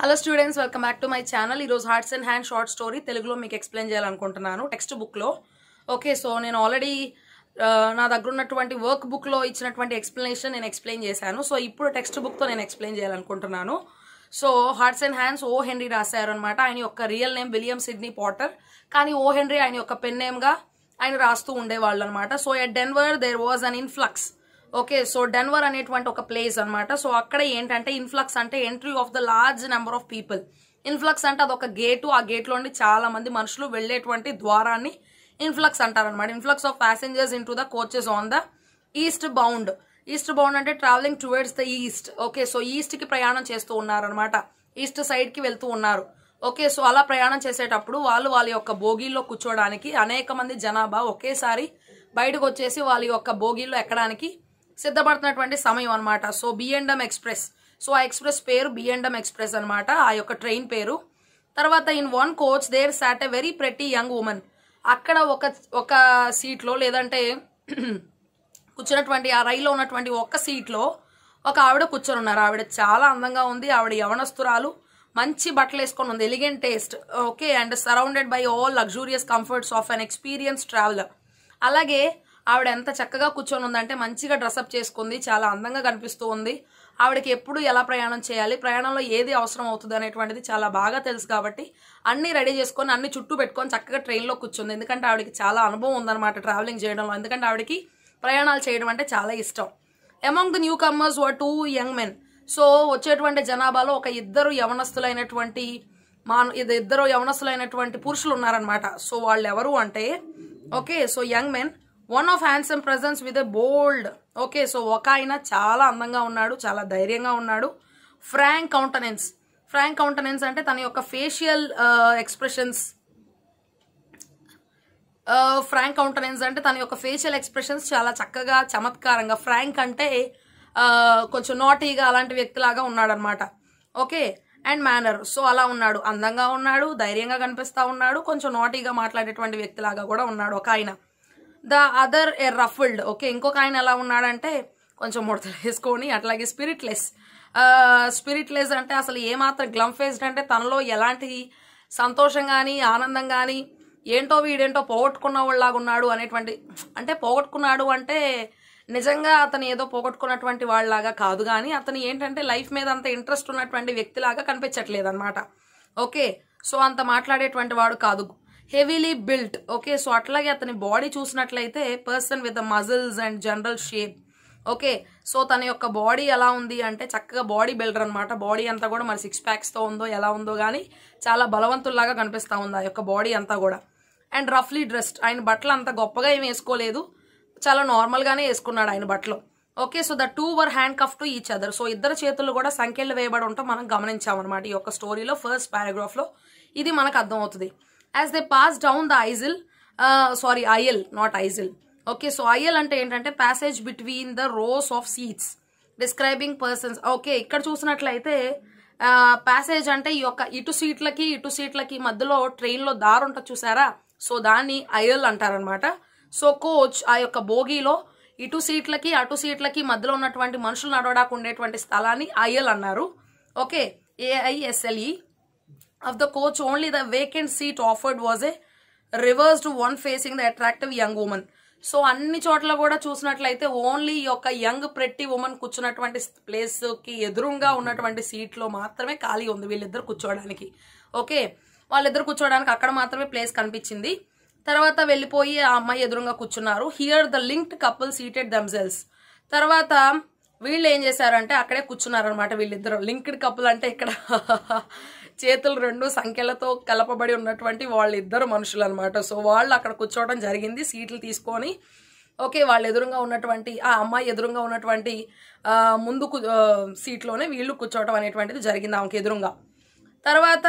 hello students welcome back to my channel ఈరోజు hearts and hand short story తెలుగులో మీకు explain చేయాలనుకుంటున్నాను text బుక్లో ఓకే సో నేను ఆల్రెడీ నా దగ్గర ఉన్నటువంటి వర్క్ బుక్లో ఇచ్చినటువంటి ఎక్స్ప్లెనేషన్ నేను ఎక్స్ప్లెయిన్ చేశాను సో ఇప్పుడు టెక్స్ట్ బుక్తో నేను ఎక్స్ప్లెయిన్ చేయాలనుకుంటున్నాను so hearts and hands O Henry రాశారు అనమాట ఆయన యొక్క real name William Sidney Porter కానీ ఓ హెన్రీ ఆయన యొక్క పెన్ నేమ్గా ఆయన రాస్తూ ఉండేవాళ్ళు అనమాట so at Denver there was an influx okay so Denver అనేటువంటి ఒక ప్లేస్ అన్నమాట సో అక్కడ ఏంటంటే ఇన్ఫ్లక్స్ అంటే entry of the large number of people influx అంటే అదొక గేటు ఆ గేట్లో నుండి చాలా మంది మనుషులు వెళ్ళేటువంటి ద్వారాన్ని ఇన్ఫ్లక్స్ అంటారనమాట influx of passengers into the coaches on the eastbound eastbound అంటే travelling towards the east okay so east కి ప్రయాణం చేస్తూ ఉన్నారనమాట ఈస్ట్ సైడ్ కి వెళ్తూ ఉన్నారు ఓకే సో అలా ప్రయాణం చేసేటప్పుడు వాళ్ళు వాళ్ళ యొక్క బోగీల్లో కూర్చోవడానికి అనేక మంది జనాభా ఒకేసారి బయటకు వచ్చేసి వాళ్ళ యొక్క బోగీల్లో ఎక్కడానికి సిద్ధపడుతున్నటువంటి సమయం అనమాట సో బిఎండ్ఎం ఎక్స్ప్రెస్ సో ఆ ఎక్స్ప్రెస్ పేరు బిఎండ్ఎం ఎక్స్ప్రెస్ అనమాట ఆ యొక్క ట్రైన్ పేరు తర్వాత in one coach there sat a very pretty young woman అక్కడ ఒక ఒక సీట్లో లేదంటే కూర్చున్నటువంటి ఆ రైల్లో ఉన్నటువంటి ఒక్క సీట్లో ఒక ఆవిడ కూర్చొని ఉన్నారు ఆవిడ చాలా అందంగా ఉంది ఆవిడ యవనస్తురాలు మంచి బట్టలు వేసుకొని ఉంది elegant taste okay and surrounded by all luxurious comforts of an experience traveller అలాగే ఆవిడ ఎంత చక్కగా కూర్చొని ఉందంటే మంచిగా డ్రెస్అప్ చేసుకుంది చాలా అందంగా కనిపిస్తూ ఉంది ఆవిడకి ఎప్పుడు ఎలా ప్రయాణం చేయాలి ప్రయాణంలో ఏది అవసరం అవుతుంది అనేటువంటిది చాలా బాగా తెలుసు కాబట్టి అన్ని రెడీ చేసుకొని అన్ని చుట్టూ పెట్టుకొని చక్కగా ట్రైన్లో కూర్చుంది ఎందుకంటే ఆవిడకి చాలా అనుభవం ఉందన్నమాట ట్రావెలింగ్ చేయడంలో ఎందుకంటే ఆవిడకి ప్రయాణాలు చేయడం అంటే చాలా ఇష్టం among the newcomers were two young men so వచ్చేటువంటి జనాభాలో ఒక ఇద్దరు యవనస్తులైనటువంటి మా ఇది ఇద్దరు యవనస్తులైనటువంటి పురుషులు ఉన్నారనమాట సో వాళ్ళు ఎవరు అంటే okay so young men one of handsome presence with a bold okay so ఒక ఆయన చాలా అందంగా ఉన్నాడు చాలా ధైర్యంగా ఉన్నాడు ఫ్రాంక్ కౌంటనెన్స్ ఫ్రాంక్ కౌంటనెన్స్ అంటే తన యొక్క ఫేషియల్ ఎక్స్ప్రెషన్స్ ఫ్రాంక్ కౌంటనెన్స్ అంటే తన యొక్క ఫేషియల్ ఎక్స్ప్రెషన్స్ చాలా చక్కగా చమత్కారంగా ఫ్రాంక్ అంటే కొంచెం నాటీగా అలాంటి వ్యక్తిలాగా ఉన్నాడు అనమాట ఓకే అండ్ మేనర్ సో అలా ఉన్నాడు అందంగా ఉన్నాడు ధైర్యంగా కనిపిస్తా ఉన్నాడు కొంచెం నాటీగా మాట్లాడేటువంటి వ్యక్తిలాగా కూడా ఉన్నాడు ఒక ఆయన the other a ruffled okay ఇంకొక ఆయన ఎలా ఉన్నాడంటే కొంచెం ముడతలు వేసుకొని అట్లాగే స్పిరిట్లెస్ స్పిరిట్లెస్ అంటే అసలు ఏమాత్రం గ్లమ్ ఫేస్డ్ అంటే తనలో ఎలాంటి సంతోషం కానీ ఆనందం కానీ ఏంటో వీడేంటో పోగొట్టుకున్న వాళ్ళలాగా ఉన్నాడు అనేటువంటి అంటే పోగొట్టుకున్నాడు అంటే నిజంగా అతను ఏదో పోగొట్టుకున్నటువంటి వాళ్ళలాగా కాదు కానీ అతను ఏంటంటే లైఫ్ మీద అంత ఇంట్రెస్ట్ ఉన్నటువంటి వ్యక్తిలాగా కనిపించట్లేదు అనమాట ఓకే సో అంత మాట్లాడేటువంటి వాడు కాదు హెవీలీ బిల్ట్ ఓకే సో అట్లాగే అతని బాడీ చూసినట్లయితే person with the muscles and general shape okay so తన యొక్క బాడీ ఎలా ఉంది అంటే చక్కగా బాడీ బిల్డర్ అనమాట బాడీ అంతా కూడా మరి సిక్స్ ప్యాక్స్తో ఉందో ఎలా ఉందో కానీ చాలా బలవంతుల్లాగా కనిపిస్తూ ఉంది ఆ యొక్క బాడీ అంతా కూడా అండ్ రఫ్లీ డ్రెస్డ్ ఆయన బట్టలు అంత గొప్పగా ఏం వేసుకోలేదు చాలా నార్మల్గానే వేసుకున్నాడు ఆయన బట్టలు okay so the two were handcuff to each other so ఇద్దరు చేతులు కూడా సంఖ్యలు వేయబడి ఉంటాం మనం గమనించామన్నమాట ఈ యొక్క స్టోరీలో ఫస్ట్ పారాగ్రాఫ్లో ఇది మనకు అర్థమవుతుంది as they pass down the aisle sorry aisle not aisle okay so aisle అంటే ఏంటంటే passage between the rows of seats describing persons okay ఇక్కడ చూసినట్లయితే ప్యాసేజ్ అంటే ఈ యొక్క ఇటు సీట్లకి ఇటు సీట్లకి మధ్యలో ట్రైన్లో దారి ఉంటుంది చూసారా సో దాన్ని ఐఎల్ అంటారనమాట సో కోచ్ ఆ యొక్క బోగీలో ఇటు సీట్లకి అటు సీట్లకి మధ్యలో ఉన్నటువంటి మనుషులు నడవడానికి ఉండేటువంటి స్థలాన్ని ఐఎల్ అన్నారు okay A I S L E of the coach only the vacant seat offered was a reversed one facing the attractive young woman so అన్ని చోట్ల కూడా చూసినట్లయితే ఓన్లీ ఈ యొక్క యంగ్ ప్రెట్టి ఉమెన్ కూర్చున్నటువంటి ప్లేస్కి ఎదురుగా ఉన్నటువంటి సీట్లో మాత్రమే ఖాళీ ఉంది వీళ్ళిద్దరు కూర్చోవడానికి ఓకే వాళ్ళిద్దరు కూర్చోవడానికి అక్కడ మాత్రమే ప్లేస్ కనిపించింది తర్వాత వెళ్ళిపోయి ఆ అమ్మాయి ఎదురుగా కూర్చున్నారు here the linked couple seated themselves తర్వాత వీళ్ళు ఏం చేశారంటే అక్కడే కూర్చున్నారనమాట వీళ్ళిద్దరు లింక్డ్ కపుల్ అంటే ఇక్కడ చేతులు రెండు సంఖ్యలతో కలపబడి ఉన్నటువంటి వాళ్ళిద్దరు మనుషులు అనమాట సో వాళ్ళు అక్కడ కూర్చోవడం జరిగింది సీట్లు తీసుకొని ఓకే వాళ్ళ ఎదురుగా ఉన్నటువంటి ఆ అమ్మాయి ఎదురుగా ఉన్నటువంటి ముందు సీట్లోనే వీళ్ళు కూర్చోవడం అనేటువంటిది జరిగింది ఆమెకి ఎదురుగా తర్వాత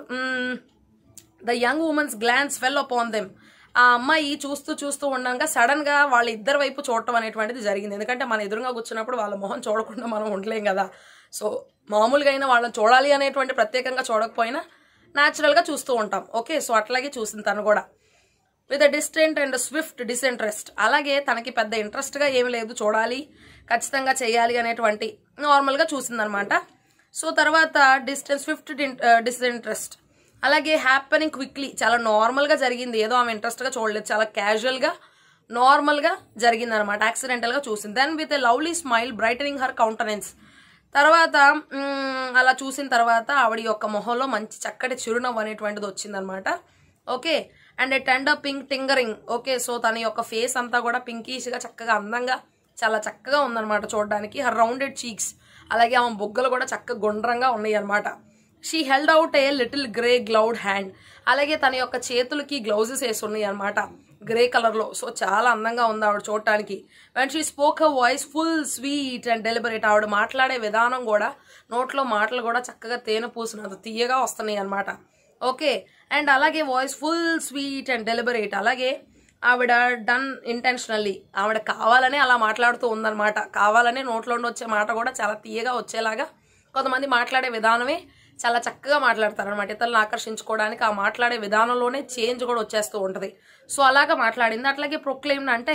the young woman's glance fell upon them ఆ అమ్మాయి చూస్తూ చూస్తూ ఉండగా సడన్ గా వాళ్ళ ఇద్దరు వైపు చూడటం అనేటువంటిది జరిగింది ఎందుకంటే మన ఎదురుగా కూర్చున్నప్పుడు వాళ్ళ మొహం చూడకుండా మనం ఉండలేం కదా సో మామూలుగా అయినా వాళ్ళని చూడాలి అనేటువంటి ప్రత్యేకంగా చూడకపోయినా న్యాచురల్గా చూస్తూ ఉంటాం ఓకే సో అట్లాగే చూసింది తను కూడా with distant and swift disinterest అలాగే తనకి పెద్ద ఇంట్రెస్ట్గా ఏమి లేదు చూడాలి ఖచ్చితంగా చేయాలి అనేటువంటి నార్మల్గా చూసిందనమాట సో తర్వాత డిస్టెన్స్ ఫిఫ్త్ డిస్ఇంట్రెస్ట్ అలాగే హ్యాపెనింగ్ క్విక్లీ చాలా నార్మల్గా జరిగింది ఏదో ఆమె ఇంట్రెస్ట్గా చూడలేదు చాలా క్యాజువల్గా నార్మల్గా జరిగింది అనమాట యాక్సిడెంటల్గా చూసింది then with a lovely smile brightening her countenance తర్వాత మ్, అలా చూసిన తర్వాత ఆవిడ యొక్క మొహంలో మంచి చక్కటి చిరునవ్వు అనేటువంటిది వచ్చిందనమాట okay and a tender pink tingeing okay so తన యొక్క ఫేస్ అంతా కూడా పింకీష్గా చక్కగా అందంగా చాలా చక్కగా ఉందన్నమాట చూడడానికి హర్ రౌండెడ్ చీక్స్ అలాగే ఆమె బొగ్గలు కూడా చక్కగా గుండ్రంగా ఉన్నాయి అనమాట she held out a little grey gloved hand అలాగే తన యొక్క చేతులకి గ్లౌజెస్ వేసి ఉన్నాయి అనమాట గ్రే కలర్లో సో చాలా అందంగా ఉంది ఆవిడ చూడటానికి and she spoke a voice full sweet and deliberate ఆవిడ మాట్లాడే విధానం కూడా నోట్లో మాటలు కూడా చక్కగా తేనె పూసినంత తీయగా వస్తున్నాయి అనమాట ఓకే అండ్ అలాగే voice full sweet and deliberate అలాగే ఆవిడ డన్ ఇంటెన్షనల్లీ ఆవిడ కావాలనే అలా మాట్లాడుతూ ఉందన్నమాట కావాలనే నోట్లో నుండి వచ్చే మాట కూడా చాలా తీయగా వచ్చేలాగా కొంతమంది మాట్లాడే విధానమే చాలా చక్కగా మాట్లాడతారు అనమాట ఇతరులను ఆకర్షించుకోవడానికి ఆ మాట్లాడే విధానంలోనే చేంజ్ కూడా వచ్చేస్తూ ఉంటుంది సో అలాగా మాట్లాడింది అట్లాగే ప్రొక్లెయిమ్ అంటే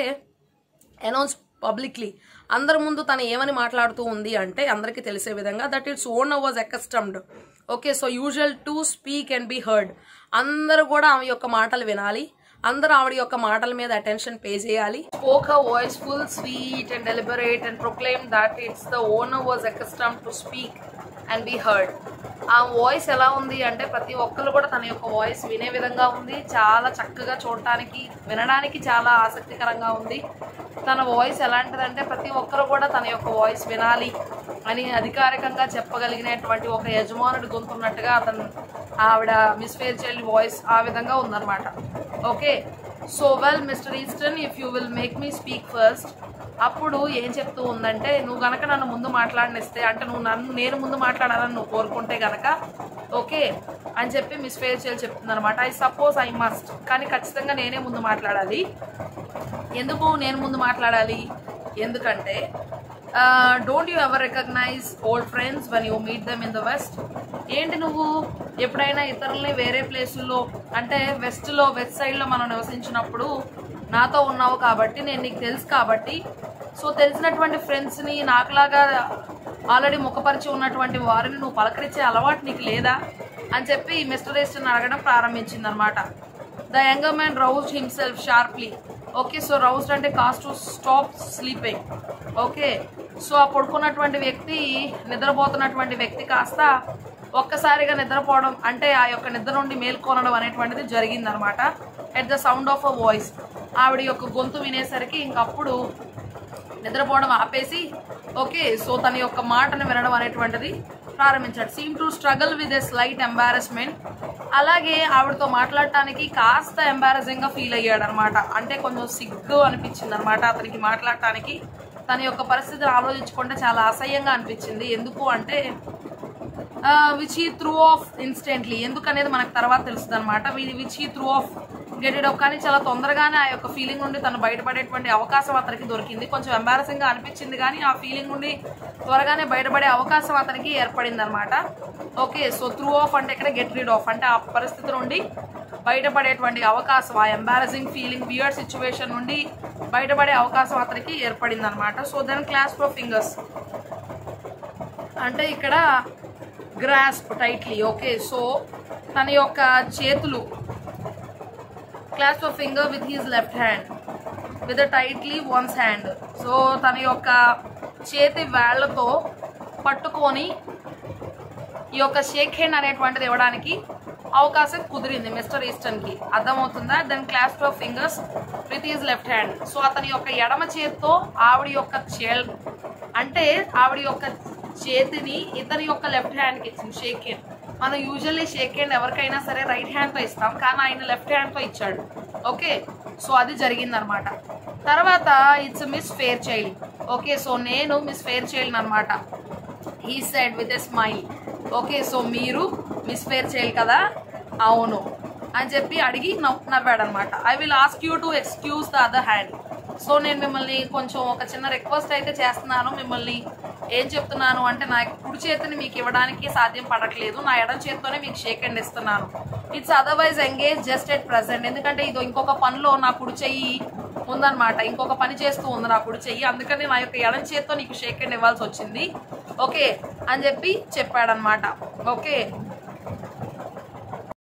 అనౌన్స్ పబ్లిక్లీ అందరి ముందు తను ఏమని మాట్లాడుతూ ఉంది అంటే అందరికీ తెలిసే విధంగా that its own was accustomed okay so usual to speak and be heard అందరూ కూడా ఆమె యొక్క మాటలు వినాలి అందరూ ఆవిడ యొక్క మాటల మీద అటెన్షన్ పే చేయాలి spoke a voice full sweet and deliberate and proclaim that its the owner was accustom to speak and be heard ఆ వాయిస్ ఎలా ఉంది అంటే ప్రతి ఒక్కరు కూడా తన యొక్క వాయిస్ వినే విధంగా ఉంది చాలా చక్కగా చూడటానికి వినడానికి చాలా ఆసక్తికరంగా ఉంది తన వాయిస్ ఎలాంటిదంటే ప్రతి ఒక్కరు కూడా తన యొక్క వాయిస్ వినాలి అని అధికారికంగా చెప్పగలిగినటువంటి ఒక యజమానుడి గొంతున్నట్టుగా అతను ఆవిడ మిస్ ఫేర్ చైల్డ్ వాయిస్ ఆ విధంగా ఉందన్నమాట okay so well mister Easton if you will make me speak first అప్పుడు ఏం చెప్తూ ఉందంటే నువ్వు గనక నన్ను ముందు మాట్లాడనిస్తే అంటే నువ్వు నన్ను నేను ముందు మాట్లాడాలని నువ్వు కోరుకుంటే గనక ఓకే అని చెప్పి మిస్ ఫేర్ చేయాలి చెప్తుంది అనమాట ఐ సపోజ్ ఐ మస్ట్ కానీ ఖచ్చితంగా నేనే ముందు మాట్లాడాలి ఎందుకు నేను ముందు మాట్లాడాలి ఎందుకంటే don't you ever recognise old friends when you meet them in the west ఏంటి నువ్వు ఎప్పుడైనా ఇతరుల్ని వేరే ప్లేసుల్లో అంటే వెస్ట్లో వెస్ట్ సైడ్లో మనం నివసించినప్పుడు నాతో ఉన్నావు కాబట్టి నేను నీకు తెలుసు కాబట్టి సో తెలిసినటువంటి ఫ్రెండ్స్ని నాకులాగా ఆల్రెడీ ముఖపరిచి ఉన్నటువంటి వారిని నువ్వు పలకరించే అలవాటు నీకు లేదా అని చెప్పి మిస్టర్ ఈస్టర్ని అడగడం ప్రారంభించింది అనమాట the younger man rouse himself sharply okay so roused అంటే caused to stop sleeping okay so ఆ పడుకున్నటువంటి వ్యక్తి నిద్రపోతున్నటువంటి వ్యక్తి కాస్త ఒక్కసారిగా నిద్రపోవడం అంటే ఆ యొక్క నిద్ర నుండి మేల్కొనడం అనేటువంటిది జరిగిందనమాట at the sound of a voice ఆవిడ యొక్క గొంతు వినేసరికి ఇంకప్పుడు నిద్రపోవడం ఆపేసి ఓకే సో తన యొక్క మాటను వినడం అనేటువంటిది ప్రారంభించాడు seem to struggle with a slight embarrassment అలాగే ఆవిడతో మాట్లాడటానికి కాస్త ఎంబారసింగ్ గా ఫీల్ అయ్యాడు అనమాట అంటే కొంచెం సిగ్గు అనిపించింది అనమాట అతనికి మాట్లాడటానికి తన యొక్క పరిస్థితిని ఆలోచించుకుంటే చాలా అసహ్యంగా అనిపించింది ఎందుకు అంటే విచ్ ఈ త్రూ ఆఫ్ ఇన్స్టెంట్లీ ఎందుకు అనేది మనకు తర్వాత తెలుస్తుంది అనమాట విచ్ ఈ త్రూ ఆఫ్ గెటెడ్ ఆఫ్ కానీ చాలా తొందరగానే ఆ యొక్క ఫీలింగ్ నుండి తను బయటపడేటువంటి అవకాశం అతనికి దొరికింది కొంచెం embarrassing గా అనిపించింది కానీ ఆ ఫీలింగ్ నుండి త్వరగానే బయటపడే అవకాశం అతనికి ఏర్పడింది అనమాట ఓకే సో త్రూ ఆఫ్ అంటే ఇక్కడ గెట్ రీడ్ ఆఫ్ అంటే ఆ పరిస్థితి నుండి బయటపడేటువంటి అవకాశం ఆ ఎంబారసింగ్ ఫీలింగ్ బియర్డ్ సిచ్యువేషన్ నుండి బయటపడే అవకాశం అతనికి ఏర్పడింది అనమాట so then clasp her fingers అంటే ఇక్కడ గ్రాస్ప్ టైట్లీ ఓకే సో తన యొక్క చేతులు clasp of finger with his left hand with tightly one's hand so తన యొక్క చేతి వేళ్లతో పట్టుకొని ఈ యొక్క షేక్ హ్యాండ్ అనేటువంటిది ఇవ్వడానికి అవకాశం కుదిరింది మిస్టర్ ఈస్టర్న్ కి అర్థమవుతుందా then clasp of fingers with his left hand so అతని యొక్క ఎడమ చేతితో ఆవిడ యొక్క చేల్ అంటే ఆవిడ యొక్క చేతిని ఇతని యొక్క లెఫ్ట్ హ్యాండ్కి ఇచ్చింది షేక్ హ్యాండ్ మనం యూజువల్లీ షేక్ హ్యాండ్ ఎవరికైనా సరే రైట్ హ్యాండ్తో ఇస్తాం కానీ ఆయన లెఫ్ట్ హ్యాండ్తో ఇచ్చాడు ఓకే సో అది జరిగిందనమాట తర్వాత it's miss fair child okay so నేను మిస్ ఫేర్ చైల్డ్ అనమాట he said with a smile okay so మీరు మిస్ ఫేర్ చేయాలి కదా అవును అని చెప్పి అడిగి నవ్ నవ్వాడు అనమాట I will ask you to excuse the other hand so నేను మిమ్మల్ని కొంచెం ఒక చిన్న రిక్వెస్ట్ అయితే చేస్తున్నాను మిమ్మల్ని ఏం చెప్తున్నాను అంటే నా యొక్క కుడి చేతిని మీకు ఇవ్వడానికి సాధ్యం పడట్లేదు నా ఎడం చేతితోనే మీకు షేక్ హ్యాండ్ ఇస్తున్నాను it's otherwise engage just at present ఎందుకంటే ఇది ఇంకొక పనిలో నా కుడి చెయ్యి ఉందన్నమాట ఇంకొక పని చేస్తూ ఉంది నా కుడి చెయ్యి అందుకని నా యొక్క ఎడం చేత్తో నీకు షేక్ హ్యాండ్ ఇవ్వాల్సి వచ్చింది ఓకే అని చెప్పి చెప్పాడనమాట ఓకే